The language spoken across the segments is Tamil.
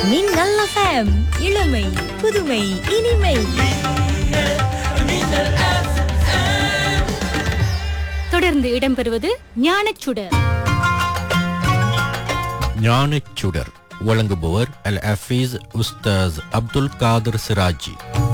மின்னல் எஃப்எம் இளமை புதுமை இனிமை தொடர்ந்து இடம்பெறுவது ஞானச்சுடர் ஞானச் சுடர் வழங்குபவர் அல் ஹஃபீஸ் உஸ்தாஸ் அப்துல் காதர் சிராஜி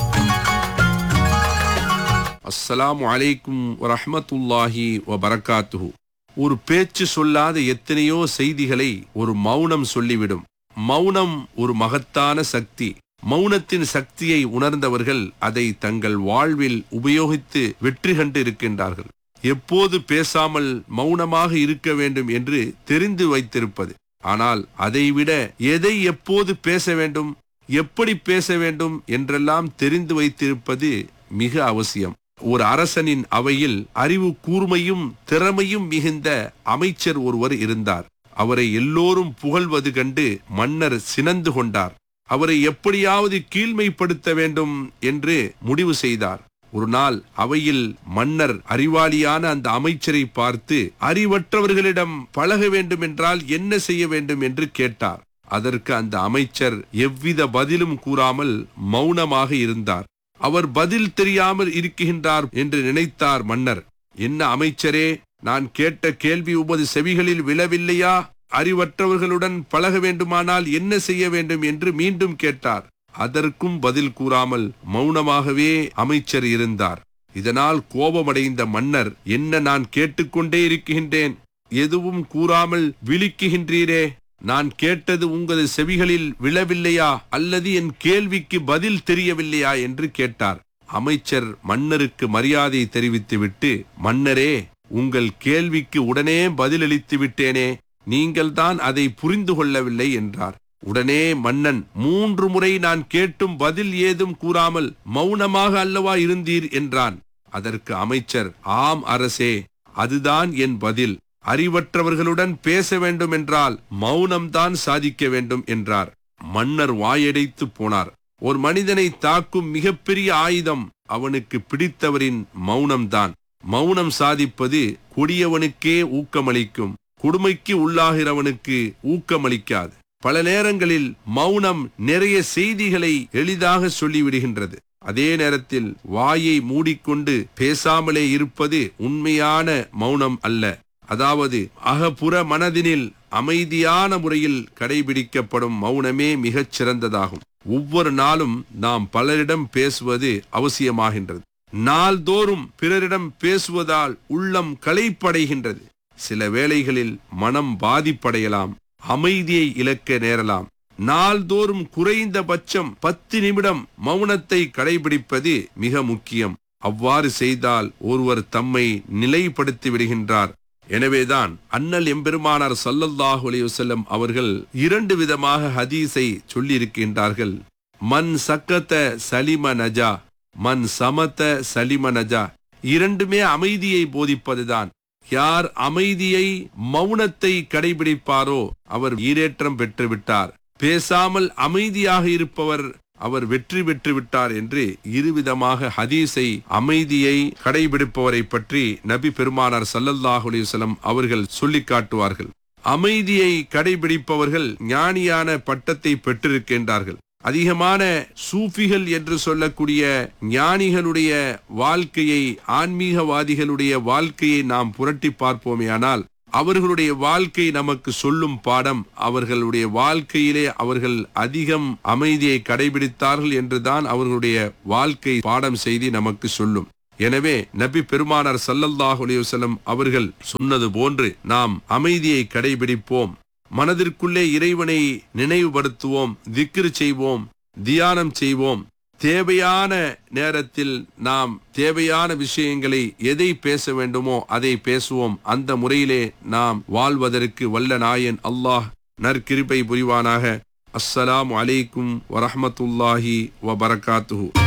அஸ்ஸலாமு அலைக்கும் வரஹ்மத்துல்லாஹி வபரகாத்துஹு ஒரு பேச்சு சொல்லாத எத்தனையோ செய்திகளை ஒரு மௌனம் சொல்லிவிடும் மௌனம் ஒரு மகத்தான சக்தி மௌனத்தின் சக்தியை உணர்ந்தவர்கள் அதை தங்கள் வாழ்வில் உபயோகித்து வெற்றி கண்டு இருக்கின்றார்கள் எப்போது பேசாமல் மௌனமாக இருக்க வேண்டும் என்று தெரிந்து வைத்திருப்பது ஆனால் அதைவிட எதை எப்போது பேச வேண்டும் எப்படி பேச வேண்டும் என்றெல்லாம் தெரிந்து வைத்திருப்பது மிக அவசியம் ஒரு அரசனின் அவையில் அறிவு கூர்மையும் திறமையும் மிகுந்த அமைச்சர் ஒருவர் இருந்தார் அவரை எல்லோரும் புகழ்வது கண்டு மன்னர் சினந்து கொண்டார் அவரை எப்படியாவது கீழ்மைப்படுத்த வேண்டும் என்று முடிவு செய்தார் ஒரு நாள் அவையில் மன்னர் அறிவாளியான அந்த அமைச்சரை பார்த்து அறிவற்றவர்களிடம் பழக வேண்டும் என்றால் என்ன செய்ய வேண்டும் என்று கேட்டார் அதற்கு அந்த அமைச்சர் எவ்வித பதிலும் கூறாமல் மௌனமாக இருந்தார் அவர் பதில் தெரியாமல் இருக்கின்றார் என்று நினைத்தார் மன்னர் என்ன அமைச்சரே நான் கேட்ட கேள்வி உமது செவிகளில் விழவில்லையா அறிவற்றவர்களுடன் பழக வேண்டுமானால் என்ன செய்ய வேண்டும் என்று மீண்டும் கேட்டார் அதற்கும் பதில் கூறாமல் மௌனமாகவே அமைச்சர் இருந்தார் இதனால் கோபமடைந்த மன்னர் என்ன நான் கேட்டுக்கொண்டே இருக்கின்றேன் எதுவும் கூறாமல் விழிக்குகின்றீரே நான் கேட்டது உங்களது செவிகளில் விழவில்லையா அல்லது என் கேள்விக்கு பதில் தெரியவில்லையா என்று கேட்டார் அமைச்சர் மன்னருக்கு மரியாதை தெரிவித்துவிட்டு மன்னரே உங்கள் கேள்விக்கு உடனே பதிலளித்து விட்டேனே நீங்கள்தான் அதை புரிந்து கொள்ளவில்லை என்றார் உடனே மன்னன் மூன்று முறை நான் கேட்டும் பதில் ஏதும் கூறாமல் மௌனமாக அல்லவா இருந்தீர் என்றான் அதற்கு அமைச்சர் ஆம் அரசே அதுதான் என் பதில் அறிவற்றவர்களுடன் பேச வேண்டும் என்றால் மௌனம்தான் சாதிக்க வேண்டும் என்றார் மன்னர் வாயடைத்து போனார் ஒரு மனிதனை தாக்கும் மிகப்பெரிய ஆயுதம் அவனுக்கு பிடித்தவரின் மௌனம்தான் மௌனம் சாதிப்பது கொடியவனுக்கே ஊக்கமளிக்கும் கொடுமைக்கு உள்ளாகிறவனுக்கு ஊக்கமளிக்காது பல நேரங்களில் மௌனம் நிறைய செய்திகளை எளிதாக சொல்லிவிடுகின்றது அதே நேரத்தில் வாயை மூடிக்கொண்டு பேசாமலே இருப்பது உண்மையான மௌனம் அல்ல அதாவது அகப்புற மனதினில் அமைதியான முறையில் கடைபிடிக்கப்படும் மௌனமே மிகச் சிறந்ததாகும் ஒவ்வொரு நாளும் நாம் பலரிடம் பேசுவது அவசியமாகின்றது நாள்தோறும் பிறரிடம் பேசுவதால் உள்ளம் களைப்படைகின்றது சில வேளைகளில் மனம் பாதிப்படையலாம் அமைதியை இழக்க நேரலாம் நாள்தோறும் குறைந்தபட்சம் பத்து நிமிடம் மௌனத்தை கடைபிடிப்பது மிக முக்கியம் அவ்வாறு செய்தால் ஒருவர் தம்மை நிலைப்படுத்தி விடுகின்றார் எனவேதான் அண்ணல் எம்பெருமானார் சல்லல்லாஹு அலைஹி வஸல்லம் அவர்கள் இரண்டு விதமாக ஹதீஸை சொல்லியிருக்கின்றார்கள் மன் சக்கத்த சலிம நஜா மன் சமத்த சலிம நஜா இரண்டுமே அமைதியை போதிப்பதுதான் யார் அமைதியை மௌனத்தை கடைபிடிப்பாரோ அவர் ஈரேற்றம் பெற்றுவிட்டார் பேசாமல் அமைதியாக இருப்பவர் அவர் வெற்றி பெற்று விட்டார் என்று இருவிதமாக ஹதீஸை அமைதியை கடைபிடிப்பவரை பற்றி நபி பெருமானார் சல்லல்லாஹு அலைஹி வஸல்லம் அவர்கள் சொல்லிக் காட்டுவார்கள் அமைதியை கடைபிடிப்பவர்கள் ஞானியான பட்டத்தை பெற்றிருக்கின்றார்கள் அதிகமான சூஃபிகள் என்று சொல்லக்கூடிய ஞானிகளுடைய வாழ்க்கையை ஆன்மீகவாதிகளுடைய வாழ்க்கையை நாம் புரட்டி பார்ப்போமேயானால் அவர்களுடைய வாழ்க்கை நமக்கு சொல்லும் பாடம் அவர்களுடைய வாழ்க்கையிலே அவர்கள் அதிகம் அமைதியை கடைபிடித்தார்கள் என்றுதான் அவர்களுடைய வாழ்க்கை பாடம் செய்தி நமக்கு சொல்லும் எனவே நபி பெருமானார் சல்லல்லாஹு அலைஹி வஸல்லம் அவர்கள் சொன்னது போன்று நாம் அமைதியை கடைபிடிப்போம் மனதிற்குள்ளே இறைவனை நினைவுபடுத்துவோம் திக்ரு செய்வோம் தியானம் செய்வோம் தேவையான நேரத்தில் நாம் தேவையான விஷயங்களை எதை பேச வேண்டுமோ அதை பேசுவோம் அந்த முறையிலே நாம் வாழ்வதற்கு வல்ல நாயன் அல்லாஹ் நற்கிருபை புரிவானாக அஸ்ஸலாமு அலைக்கும் வரஹ்மத்துல்லாஹி வபரகாத்துஹு